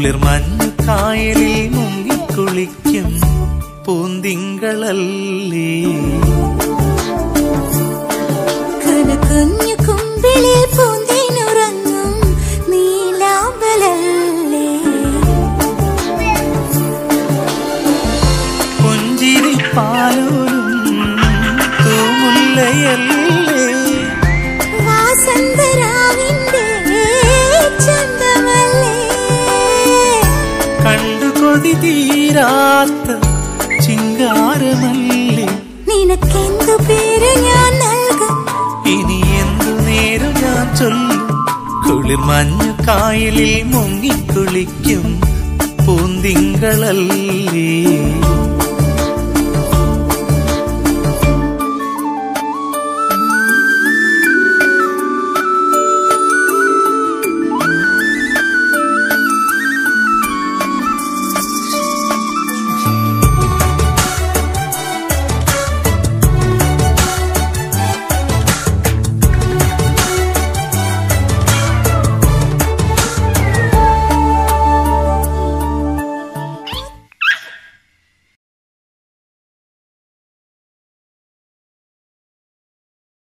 കുളിർമഞ്ഞു കായലിൽ മുങ്ങിക്കുളിക്കും പൂന്തിങ്കളല്ലേ കനകുഞ്ഞു കുമ്പിളിൽ പൂന്തേനുറങ്ങും നീലാമ്പലല്ലേ പുഞ്ചിരി പാലൂരും തൂമുല്ലയല്ലേ വാസന്തരാവിന്റെ ചന്തമല്ലേ കണ്ടു കൊതി തീരാത്ത ചിങ്കാരമല്ലേ നിനക്കെന്തു പേര് ഞാൻ നൽകും ഇനി എന്തു നേരം ഞാൻ ചൊല്ലും കുളിർമഞ്ഞു കായലിൽ മുങ്ങിക്കുളിക്കും പൂന്തിങ്കളല്ലേ